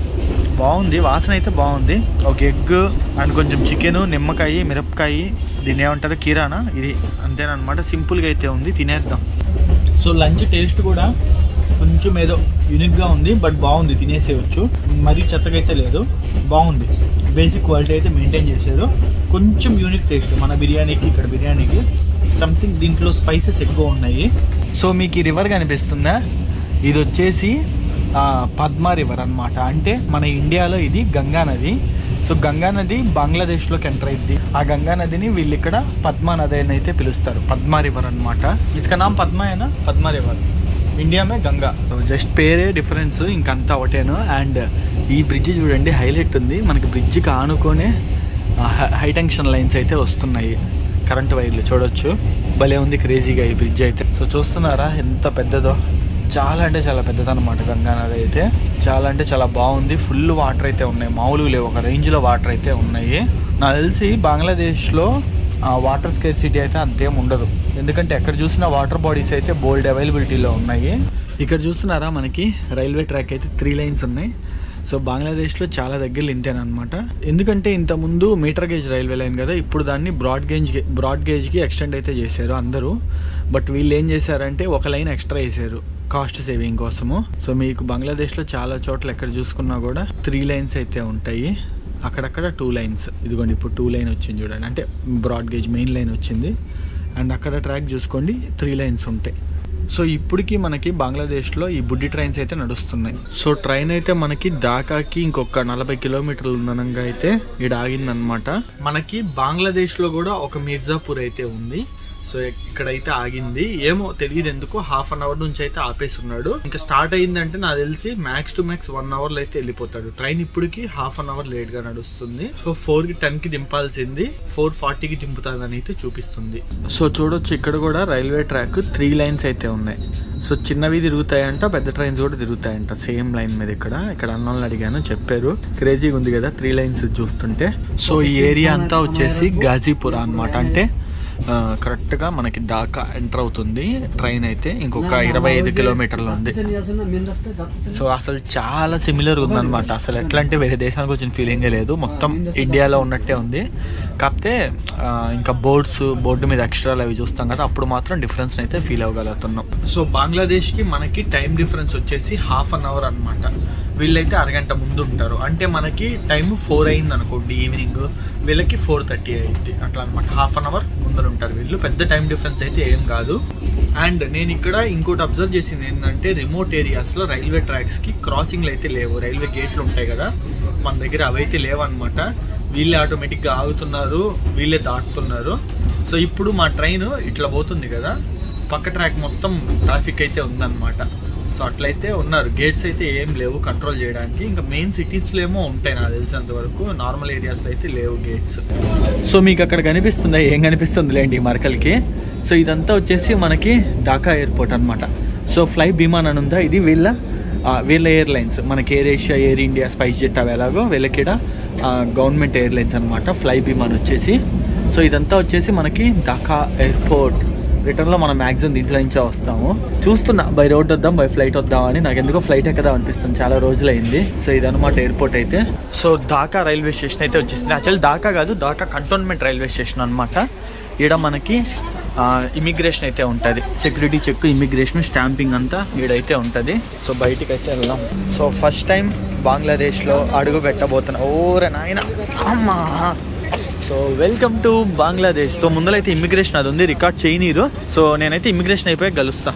C: బాగుంది వాసన అయితే బాగుంది ఒక ఎగ్ అండ్ కొంచెం చికెన్ నిమ్మకాయ మిరపకాయ దీన్ని ఏమంటారు కిరానా ఇది అంతేనమాట సింపుల్గా అయితే ఉంది తినేద్దాం సో లంచ్ టేస్ట్ కూడా కొంచెం ఏదో యూనిక్గా ఉంది బట్ బాగుంది తినేసేయచ్చు మరీ చెత్తగా అయితే లేదు బాగుంది బేసిక్ క్వాలిటీ అయితే మెయింటైన్ చేశారు కొంచెం యూనిక్ టేస్ట్ మన బిర్యానీకి ఇక్కడ బిర్యానీకి సంథింగ్ దీంట్లో స్పైసెస్ ఎక్కువ ఉన్నాయి సో మీకు ఈ రివర్ కనిపిస్తుందా ఇది వచ్చేసి ఆ, పద్మా రివర్ అన్నమాట అంటే మన ఇండియాలో ఇది గంగా నది సో గంగా నది బంగ్లాదేశ్లోకి ఎంటర్ అయింది ఆ గంగా నదిని వీళ్ళు ఇక్కడ పద్మా నది అని అయితే పిలుస్తారు పద్మా రివర్ అనమాట ఇసుక నామ్ పద్మా అయినా పద్మా రివర్ ఇండియా మే గంగా జస్ట్ పేరే డిఫరెన్స్ ఇంకంతా ఒకటేను అండ్ ఈ బ్రిడ్జ్ చూడండి హైలైట్ ఉంది మనకి బ్రిడ్జ్కి ఆనుకొనే హై టెన్షన్ లైన్స్ అయితే వస్తున్నాయి కరెంట్ వైర్లు చూడొచ్చు భలే ఉంది క్రేజీగా ఈ బ్రిడ్జ్ అయితే సో చూస్తున్నారా ఎంత పెద్దదో చాలా అంటే చాలా పెద్దదన్నమాట గంగా నది అయితే చాలా అంటే చాలా బాగుంది ఫుల్ వాటర్ అయితే ఉన్నాయి మామూలుగా లేవు ఒక రేంజ్లో వాటర్ అయితే ఉన్నాయి నాకు తెలిసి బంగ్లాదేశ్లో వాటర్ స్కేర్ సిటీ అయితే అంతేం ఉండదు ఎందుకంటే ఎక్కడ చూసినా వాటర్ బాడీస్ అయితే బోల్డ్ అవైలబిలిటీలో ఉన్నాయి ఇక్కడ చూస్తున్నారా మనకి రైల్వే ట్రాక్ అయితే త్రీ లైన్స్ ఉన్నాయి సో బంగ్లాదేశ్లో చాలా దగ్గరలో ఇంతేనమాట ఎందుకంటే ఇంతకుముందు మీటర్ గేజ్ రైల్వే లైన్ కదా ఇప్పుడు దాన్ని బ్రాడ్ గేజ్ బ్రాడ్ గేజ్కి ఎక్స్టెండ్ అయితే చేశారు అందరూ బట్ వీళ్ళు ఏం చేశారంటే ఒక లైన్ ఎక్స్ట్రా వేసారు కాస్ట్ సేవింగ్ కోసము సో మీకు బంగ్లాదేశ్లో చాలా చోట్ల ఎక్కడ చూసుకున్నా కూడా త్రీ లైన్స్ అయితే ఉంటాయి అక్కడక్కడ టూ లైన్స్ ఇదిగోండి ఇప్పుడు టూ లైన్ వచ్చింది చూడండి అంటే బ్రాడ్ గేజ్ మెయిన్ లైన్ వచ్చింది అండ్ అక్కడ ట్రాక్ చూసుకోండి త్రీ లైన్స్ ఉంటాయి
A: సో ఇప్పటికి మనకి బంగ్లాదేశ్లో ఈ బుడ్డి ట్రైన్స్ అయితే నడుస్తున్నాయి సో ట్రైన్ అయితే మనకి ఢాకాకి ఇంకొక నలభై కిలోమీటర్లు ఉండనంగా అయితే ఇక్కడ ఆగిందనమాట మనకి బంగ్లాదేశ్లో కూడా ఒక మిర్జాపూర్ అయితే ఉంది సో ఇక్కడైతే ఆగింది ఏమో తెలియదు ఎందుకు హాఫ్ అన్ అవర్ నుంచి అయితే ఆపేస్తున్నాడు ఇంకా స్టార్ట్ అయిందంటే నాకు తెలిసి max to max one hour లో అయితే వెళ్ళిపోతాడు ట్రైన్ ఇప్పటికి హాఫ్ అన్ అవర్ లేట్ గా నడుస్తుంది సో ఫోర్ కి టెన్ కి దింపాల్సింది ఫోర్ ఫార్టీకి దింపుతాదని అయితే చూపిస్తుంది సో చూడొచ్చు ఇక్కడ కూడా రైల్వే ట్రాక్ త్రీ లైన్స్ అయితే ఉన్నాయి సో చిన్నవి తిరుగుతాయంట పెద్ద ట్రైన్స్ కూడా తిరుగుతాయంట సేమ్ లైన్ మీద ఇక్కడ ఇక్కడ అన్న వాళ్ళని అడిగాను చెప్పారు క్రేజీగా ఉంది కదా త్రీ లైన్స్ చూస్తుంటే సో ఈ ఏరియా అంతా వచ్చేసి గాజీపురా అన్నమాట అంటే ఆ, కరెక్ట్ గా మనకి దాకా ఎంటర్ అవుతుంది ట్రైన్ అయితే ఇంకొక ఇరవై ఐదు కిలోమీటర్లు ఉంది సో అసలు చాలా సిమిలర్ ఉందన్నమాట అసలు ఎట్లా అంటే వేరే దేశానికి వచ్చిన ఫీలింగ్ లేదు మొత్తం ఇండియాలో ఉన్నట్టే ఉంది కాకపోతే ఆ, ఇంకా బోర్డ్స్ బోర్డు మీద అక్షరాలు అవి చూస్తాం కదా అప్పుడు మాత్రం డిఫరెన్స్ అయితే ఫీల్ అవ్వగలుగుతున్నాం సో బంగ్లాదేశ్ కి మనకి టైం డిఫరెన్స్ వచ్చేసి హాఫ్ అన్ అవర్ అన్నమాట వీళ్ళైతే అరగంట ముందు ఉంటారు అంటే మనకి టైం ఫోర్ అయింది అనుకోండి ఈవినింగ్ వీళ్ళకి ఫోర్ థర్టీ అయింది అట్లా అనమాట హాఫ్ అన్ అవర్ ముందర ఉంటారు వీళ్ళు పెద్ద టైం డిఫరెన్స్ అయితే ఏం కాదు అండ్ నేను ఇక్కడ ఇంకోటి అబ్జర్వ్ చేసింది ఏంటంటే రిమోట్ ఏరియాస్లో రైల్వే ట్రాక్స్కి క్రాసింగ్లు అయితే లేవు రైల్వే గేట్లు ఉంటాయి కదా మన దగ్గర అవైతే లేవు అనమాట వీళ్ళే ఆటోమేటిక్గా ఆగుతున్నారు వీళ్ళే దాటుతున్నారు సో ఇప్పుడు మా ట్రైన్ ఇట్లా పోతుంది కదా పక్క ట్రాక్ మొత్తం ట్రాఫిక్ అయితే ఉందన్నమాట సో అట్లయితే ఉన్నారు గేట్స్ అయితే ఏం లేవు కంట్రోల్ చేయడానికి ఇంకా మెయిన్ సిటీస్లో ఏమో ఉంటాయి నాకు తెలిసినంత వరకు నార్మల్ ఏరియాస్లో అయితే లేవు గేట్స్ సో మీకు అక్కడ కనిపిస్తుందా ఏం కనిపిస్తుంది లేండి ఈ మరకల్కి సో ఇదంతా వచ్చేసి మనకి ఢాకా ఎయిర్పోర్ట్ అన్నమాట సో ఫ్లై విమాన్ అని ఉందా ఇది వీళ్ళ ఆ, వీళ్ళ ఎయిర్లైన్స్ మనకి AirAsia Air India SpiceJet అవి ఎలాగో వీళ్ళకిడ గవర్నమెంట్ ఎయిర్లైన్స్ అనమాట ఫ్లై విమాన్ వచ్చేసి సో ఇదంతా వచ్చేసి మనకి ఢాకా ఎయిర్పోర్ట్ రిటర్న్లో మనం మ్యాక్సిమం దీంట్లో నుంచే వస్తాము చూస్తున్నా బై రోడ్ వద్దాం బై ఫ్లైట్ వద్దాం అని నాకు ఎందుకో ఫ్లైట్ ఎక్కదా అనిపిస్తుంది చాలా రోజులైంది సో ఇదన్నమాట ఎయిర్పోర్ట్ అయితే సో ఢాకా రైల్వే స్టేషన్ అయితే వచ్చేసింది యాక్చువల్లీ ఢాకా కాదు ఢాకా కంటోన్మెంట్ రైల్వే స్టేషన్ అనమాట ఈడ మనకి ఇమిగ్రేషన్ అయితే ఉంటుంది సెక్యూరిటీ చెక్ ఇమిగ్రేషన్ స్టాంపింగ్ అంతా ఈడైతే ఉంటుంది సో బయటికి అయితే వెళ్దాం సో ఫస్ట్ టైం బంగ్లాదేశ్లో అడుగు పెట్టబోతున్నా ఓరే నాయన అమ్మా so welcome to Bangladesh so ముందరైతే ఇమిగ్రేషన్ అది ఉంది రికార్డ్ చేయనీరు సో నేనైతే ఇమిగ్రేషన్ అయిపోయి కలుస్తా